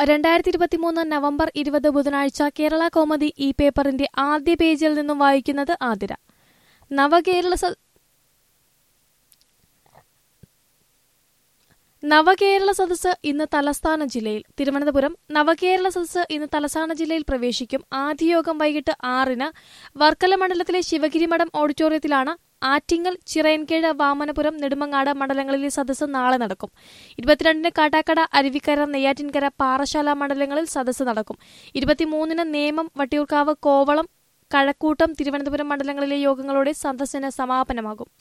രണ്ടായിരത്തി ഇരുപത്തിമൂന്ന് നവംബർ ഇരുപത് ബുധനാഴ്ച കേരള കോമഡി ഈ പേപ്പറിന്റെ ആദ്യ പേജിൽ നിന്നും വായിക്കുന്നത് ആതിര നവകേരള സ- നവകേരള സദസ്സ് ഇന്ന് തലസ്ഥാന ജില്ലയിൽ തിരുവനന്തപുരം നവകേരള സദസ്സ് ഇന്ന് തലസ്ഥാന ജില്ലയിൽ പ്രവേശിക്കും ആദ്യ യോഗം വൈകിട്ട് ആറിന് വർക്കല മണ്ഡലത്തിലെ ശിവഗിരി മഠം ഓഡിറ്റോറിയത്തിലാണ് ആറ്റിങ്ങൽ ചിറയൻകീഴ് വാമനപുരം നെടുമങ്ങാട് മണ്ഡലങ്ങളിലെ സദസ്സ് നാളെ നടക്കും ഇരുപത്തിരണ്ടിന് കാട്ടാക്കട അരുവിക്കര നെയ്യാറ്റിൻകര പാറശാല മണ്ഡലങ്ങളിൽ സദസ്സ് നടക്കും ഇരുപത്തിമൂന്നിന് നേമം വട്ടിയൂർക്കാവ് കോവളം കഴക്കൂട്ടം തിരുവനന്തപുരം മണ്ഡലങ്ങളിലെ യോഗങ്ങളോടെ സദസ്സിന് സമാപനമാകും